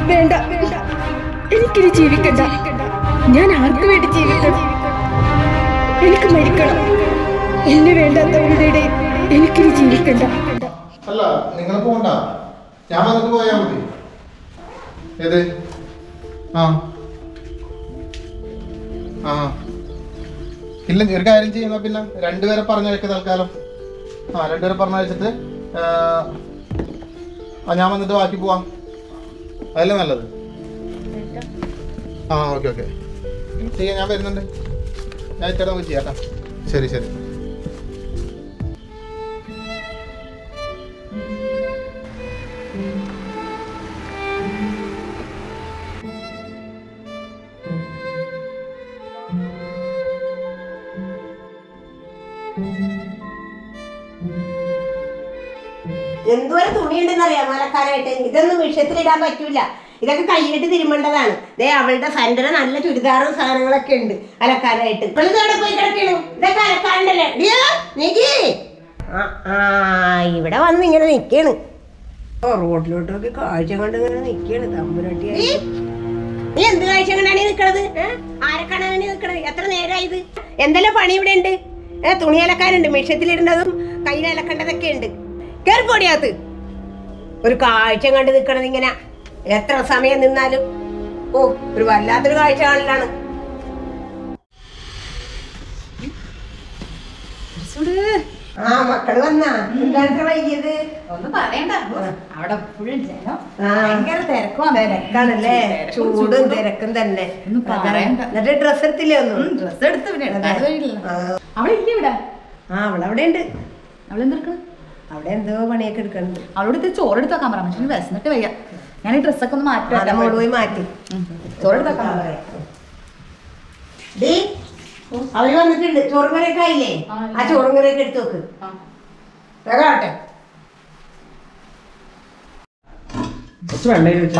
വേണ്ട വേണ്ട എനിക്കിനി ജീവിക്കണ്ട ഞാൻ ആർക്കു വേണ്ടി ജീവിക്കണം എനിക്ക് മരിക്കണം എന്നെ വേണ്ടാത്തവരുടെ ഇടയിൽ എനിക്കിനി ജീവിക്കണ്ട അല്ല നിങ്ങൾ പോണ്ട ഞാൻ വന്നിട്ട് പോയാ മതി ഏത് ആ ആ ഇല്ല ഒരു കാര്യം ചെയ്യുന്ന പിന്നെ രണ്ടുപേരെ പറഞ്ഞയക്ക് തൽക്കാലം ആ രണ്ടുപേരെ പറഞ്ഞയച്ചിട്ട് ആ, ആ ഞാൻ വന്നിട്ട് ബാക്കി പോവാം അതല്ലേ നല്ലത് ആ ഓക്കെ ഓക്കെ ചെയ്യാം ഞാൻ വരുന്നുണ്ട് ഞാൻ ചേട്ടാ നമുക്ക് ചെയ്യാം കേട്ടോ ശരി ശരി എന്തോരം തുണിയുണ്ടെന്ന് അറിയാം അലക്കാനായിട്ട് ഇതൊന്നും വിഷയത്തിലിടാൻ പറ്റൂല ഇതൊക്കെ കയ്യിലിട്ട് തിരുമ്പേണ്ടതാണ് ദേ അവളുടെ സൻ്റെ നല്ല ചുരിദാറും സാധനങ്ങളൊക്കെ ഉണ്ട് അലക്കാനായിട്ട് ഇപ്പോൾ ഇതോടെ പോയി കിടക്കണു ഇതൊക്കെ അലക്കാനുണ്ടല്ലേ ഡിയോ, നിക്ക്. ആ, ആ ഇവിടെ വന്ന് ഇങ്ങനെ നിക്കാണ് ഓ റോഡിലോട്ടൊക്കെ കാഴ്ച കണ്ട് ഇങ്ങനെ നിക്കാണ് തമ്പുരാട്ടി നീ എന്ത് കാഴ്ച കണ്ടാണ് ഈ നിക്കണത് ഏ? ആരെ കാണാനാണ് ഈ നിക്കണത് എത്ര നേരമായത് എന്തെല്ലാം പണി ഇവിടെ ഉണ്ട് ഏ തുണി അലക്കാനുണ്ട് മിഷ്യത്തിലിടേണ്ടതും കയ്യിൽ അലക്കേണ്ടതൊക്കെ ഉണ്ട് കേറിപ്പോടിയകത്ത് ഒരു കാഴ്ച കണ്ട് നിക്കണത് ഇങ്ങനെ എത്ര സമയം നിന്നാലും ഓ ഒരു വല്ലാത്തൊരു കാഴ്ച കാണലാണ് ആ മക്കള് വന്നാ എന്താണ് ഇത്ര വൈകിയത് ഒന്നും പറയണ്ട അവിടെ എപ്പോഴും ജനം ആ. ഭയങ്കര തിരക്കുവാ തിരക്കാണല്ലേ ചൂടും തിരക്കും തന്നെ ഒന്നും പറയണ്ട. എന്നിട്ട് ഡ്രസ് എടുത്തില്ലേ ഒന്നും ഡ്രസ് എടുത്ത് പിന്നെ എടുക്കാതെ അതെ. വഴിയില്ല ആ. അവളില്ല ഇവിടെ ആ അവളവിടെ ഉണ്ട് അവളെന്തെടുക്കണം അവിടെ എന്തോ പണിയൊക്കെ എടുക്കണ്ട് അവളോട് ഇത് ചോറെടുത്ത് വെക്കാൻ പറ മനുഷ്യന് വിശന്നിട്ട് വയ്യ ഞാൻ ഈ ഡ്രസ്സൊക്കെ ഒന്ന് അവിടെ മോള് മാറ്റി പോയി മാറ്റി ചോറെടുത്ത് വെക്കാൻ പറ. ഡീ, അവര് വന്നിട്ടുണ്ട് ചോറും കറിയൊക്കെ ആയില്ലേ ആ, ഇല്ല. ആ ചോറും കറിയൊക്കെ എടുത്തു വെക്ക് ആ. വേഗം ആവട്ടെ കുറച്ച് വെള്ളം ചോദിച്ചാ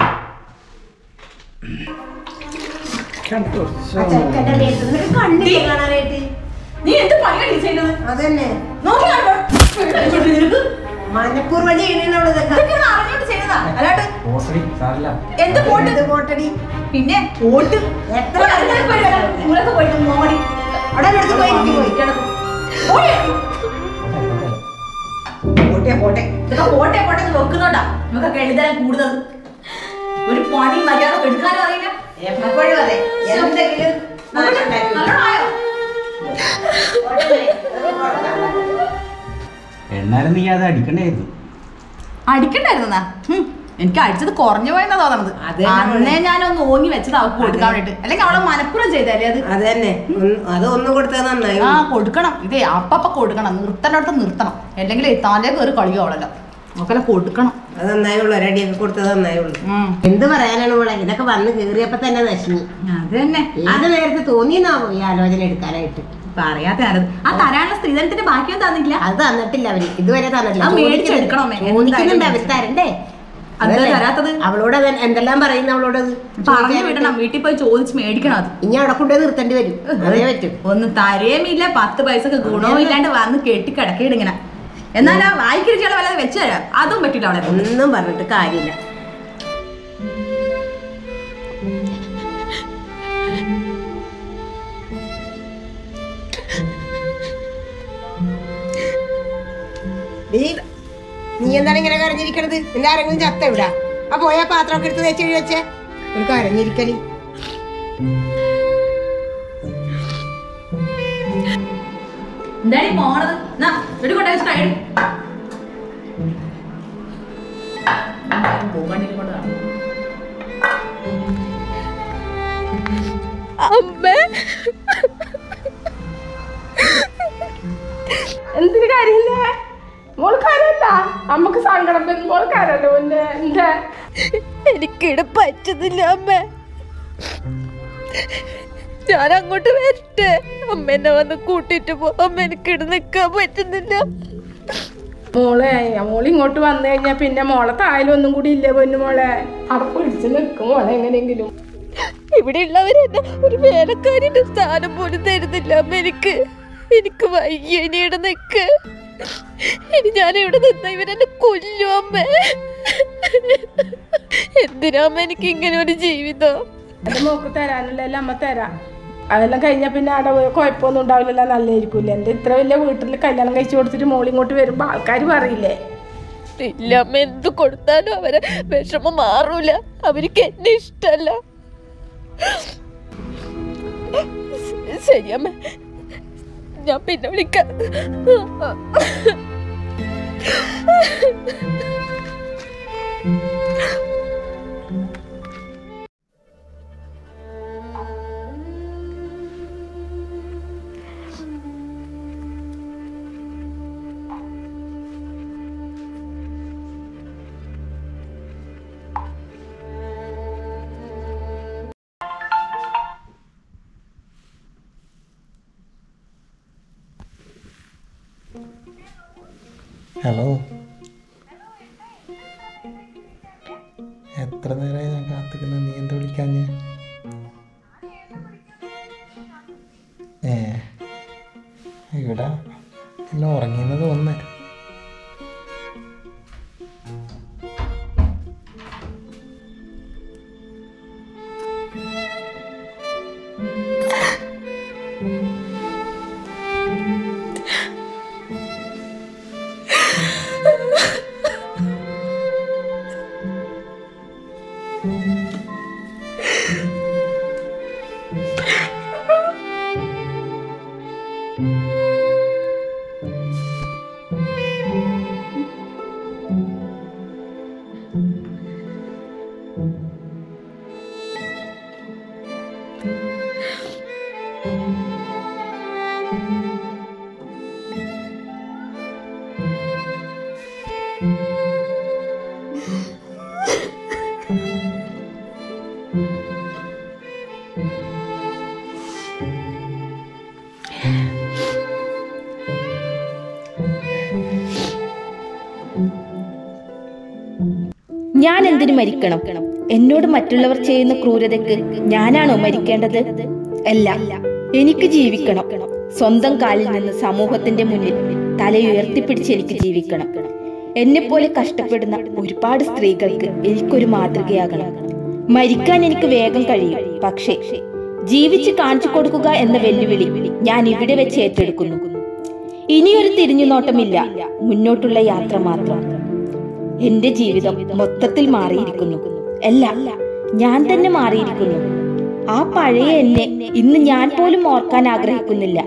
ആ ചെറുക്കൻ്റെ മേത്ത് നിനക്ക് കണ്ണില്ലേ കാണാനായിട്ട് നീ എന്ത് പണിയാണ് ഈ ചെയ്യുന്നത് അതന്നെ നോക്കി കാണുമ്പോ നിനക്ക് മനഃപൂർവ്വം ചെയ്യണേന്നുള്ളൂ ഇതൊക്കെ ഇതൊക്കെ ഒന്ന് അറിഞ്ഞോണ്ട് ചെയ്തതാ അല്ലാണ്ട് പോട്ടടി സാറില്ല എന്ത് പോട്ട് ഇത് പോട്ടടി പിന്നെ പോട്ട് എത്ര നിങ്ങളൊക്കെ പോയിട്ട് മോടി അവിടെ അടുത്ത് പോയി ഇരിക്ക് പോയി കിടക്കും പോട്ടെ പോട്ടെ ഇതൊക്കെ പോട്ടെ പോട്ടെ എന്ന് വെക്കുന്നുണ്ടാ നിങ്ങൾക്കൊക്കെ എഴുതാൻ കൂടുതൽ ഒരു പണി മര്യാദ എടുക്കാനും അറിയില്ല എപ്പോഴും അതെ എന്തെങ്കിലും നാശം ഉണ്ടാക്കി വെക്കും. നല്ലോണമായോ എന്നാലും നീ അത് അടിക്കണ്ടായിരുന്നു അടിക്കണ്ടായിരുന്നാ എനിക്ക് അടിച്ചത് കുറഞ്ഞു പോയെന്നാ തോന്നണത് അത് തന്നെ അന്നേ ഞാനൊന്ന് ഓങ്ങി വെച്ചത് അവൾക്ക് കൊടുക്കാൻ വേണ്ടിട്ട് അല്ലെങ്കിൽ അവളെ മനഃപൂർവ്വം ചെയ്താലേ അത് അത് തന്നെ ഒന്ന് അത് ഒന്നും കൊടുത്തത് നന്നായി ആ കൊടുക്കണം ഇതേ അപ്പപ്പ കൊടുക്കണം നിർത്തേണ്ടടുത്ത് നിർത്തണം അല്ലെങ്കിൽ താലേ കയറി കളിയോ അവളല്ല നമുക്കെല്ലാം കൊടുക്കണം അത് നന്നായുള്ളൂ ഒരടിയൊക്കെ കൊടുത്തത് നന്നായുള്ളൂ ഉം. എന്ത് പറയാനാണ് മോളെ ഇതൊക്കെ വന്ന് കീറിയപ്പോ തന്നെ നശിഞ്ഞു അത് തന്നെ അത് നേരത്തെ തോന്നിയെന്നാവോ ഈ ആലോചന എടുക്കാനായിട്ട് പറയാത്ത ആരത് ആ തരാനുള്ള സ്ത്രീധനത്തിന്റെ ബാക്കിയൊന്നും തന്നില്ല അത് തന്നിട്ടില്ല അവര് ഇതുവരെ തന്നിട്ടില്ല അത് മേടിച്ചെടുക്കണം അമ്മേ. ചോദിക്കുന്നുണ്ട് അവര് തരണ്ടേ അത് അതല്ലേ? തരാത്തത്? അവളോട് അത് എന്തെല്ലാം പറയുന്നു അവളോട് അത് പറഞ്ഞു ചോദിക്കാനായിട്ട്. വിടണം വീട്ടിൽ പോയി ചോദിച്ച് മേടിക്കണം അത് ഇനി അവിടെ കൊണ്ടുപോയി നിർത്തേണ്ടി വരും അതേ പറ്റും ഒന്നും തരേമില്ല പത്ത് പൈസക്ക് ഗുണവും ഇല്ലാണ്ട് വന്ന് കെട്ടി കിടക്കയിട് ഇങ്ങനെ എന്നാൽ ആ വായിക്കിരിച്ചുള്ള വല്ലതും വെച്ച് തരാം അതും പറ്റില്ല അവളെ കൊണ്ട്. ഒന്നും പറഞ്ഞിട്ട് കാര്യമില്ല ഡീ, നീ എന്താണ് ഇങ്ങനെ കരഞ്ഞിരിക്കണത് നിന്റെ ആരെങ്കിലും ചത്ത ഇവിടെ ആ പോയ പാത്രമൊക്കെ എടുത്ത് വെച്ച് വെച്ചേ ഒരു കരഞ്ഞിരിക്കല് എന്താടി പോണത് എന്നാ ഒരു കൊണ്ടേ വെച്ച് കഴിയും പോകണ്ടിൽ കൊണ്ട് കാണും അമ്മ എന്തിന് കാര്യമില്ല മോള് കാര്യമല്ല അമ്മക്ക് സങ്കടം വരും മോള് കാര്യമല്ലോ പിന്നെ എന്താ എനിക്കിടെ പറ്റുന്നില്ല അമ്മ ഞാൻ അങ്ങോട്ട് വരട്ടെ അമ്മ എന്നെ വന്ന് കൂട്ടിട്ട് പോ അമ്മ എനിക്കിടെ നിക്കാൻ പറ്റുന്നില്ല മോളെ മോള് ഇങ്ങോട്ട് വന്നു കഴിഞ്ഞാ പിന്നെ മോളെ തായാലും ഒന്നും കൂടി ഇല്ല പൊന്നു മോളെ അവിടെ പിടിച്ച് നിൽക്കും മോളെ എങ്ങനെയെങ്കിലും ഇവിടെ ഉള്ളവരെന്നെ ഒരു വേലക്കാരിന്റെ സ്ഥാനം പോലും തരുന്നില്ല അമ്മ എനിക്ക് എനിക്ക് വയ്യ ഇനി ഇവിടെ നിക്ക് ഇനി ഞാൻ ഇവിടെ നിന്ന ഇവരെന്നെ കൊല്ലും അമ്മ എന്തിനാ അമ്മ എനിക്ക് ഇങ്ങനെ ഒരു ജീവിതം അത് മോക്ക് തരാനുള്ളതെല്ലാം അമ്മ തരാം അതെല്ലാം കഴിഞ്ഞാൽ പിന്നെ അവിടെ പോയി കുഴപ്പമൊന്നും ഉണ്ടാവില്ലല്ലോ നല്ലതായിരിക്കില്ല എൻ്റെ ഇത്ര വലിയ വീട്ടിൽ കല്യാണം കഴിച്ചു കൊടുത്തിട്ട് മോളിങ്ങോട്ട് വരുമ്പോൾ ആൾക്കാർ പറയില്ലേ ഇല്ല അമ്മ എന്ത് കൊടുത്താലും അവരെ വിഷമം മാറൂല അവർക്ക് എന്നെ ഇഷ്ടല്ല ശരി അമ്മ ഞാൻ പിന്നെ വിളിക്കാം ഹലോ എത്ര നേരമായി ഞാൻ കാത്തിക്കുന്നത് നീ എന്താ വിളിക്കാഞ്ഞ് ഏ ഇവിടെ എല്ലാം ഉറങ്ങിയെന്ന് തോന്നുന്നേ ഞാൻ എന്തിനു മരിക്കണം എന്നോട് മറ്റുള്ളവർ ചെയ്യുന്ന ക്രൂരതയ്ക്ക് ഞാനാണോ മരിക്കേണ്ടത് അല്ല എനിക്ക് ജീവിക്കണം സ്വന്തം കാലിൽ നിന്ന് സമൂഹത്തിന്റെ മുന്നിൽ തലയുയർത്തിപ്പിടിച്ച് എനിക്ക് ജീവിക്കണം എന്നെപ്പോലെ കഷ്ടപ്പെടുന്ന ഒരുപാട് സ്ത്രീകൾക്ക് എനിക്കൊരു മാതൃകയാകണം മരിക്കാൻ എനിക്ക് വേഗം കഴിയും പക്ഷേ ജീവിച്ച് കാണിച്ചു കൊടുക്കുക എന്ന വെല്ലുവിളി ഞാൻ ഇവിടെ വെച്ച് ഏറ്റെടുക്കുന്നു ഇനിയൊരു തിരിഞ്ഞുനോട്ടമില്ല മുന്നോട്ടുള്ള യാത്ര മാത്രം എന്റെ ജീവിതം മൊത്തത്തിൽ മാറിയിരിക്കുന്നു അല്ല ഞാൻ തന്നെ മാറിയിരിക്കുന്നു ആ പഴയ എന്നെ ഇന്ന് ഞാൻ പോലും ഓർക്കാൻ ആഗ്രഹിക്കുന്നില്ല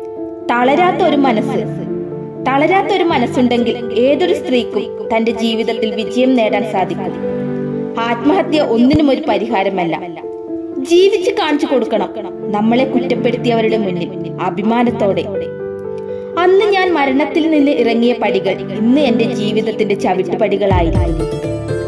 തളരാത്ത ഒരു മനസ്സ് തളരാത്ത ഒരു മനസ്സുണ്ടെങ്കിൽ ഏതൊരു സ്ത്രീക്കും തന്റെ ജീവിതത്തിൽ വിജയം നേടാൻ സാധിക്കും ആത്മഹത്യ ഒന്നിനും ഒരു പരിഹാരമല്ല ജീവിച്ച് കാണിച്ചു കൊടുക്കണം നമ്മളെ കുറ്റപ്പെടുത്തിയവരുടെ മുന്നിൽ അഭിമാനത്തോടെ അന്ന് ഞാൻ മരണത്തിൽ നിന്ന് ഇറങ്ങിയ പടികൾ ഇന്ന് എന്റെ ജീവിതത്തിന്റെ ചവിട്ടുപടികളായിരിക്കുന്നു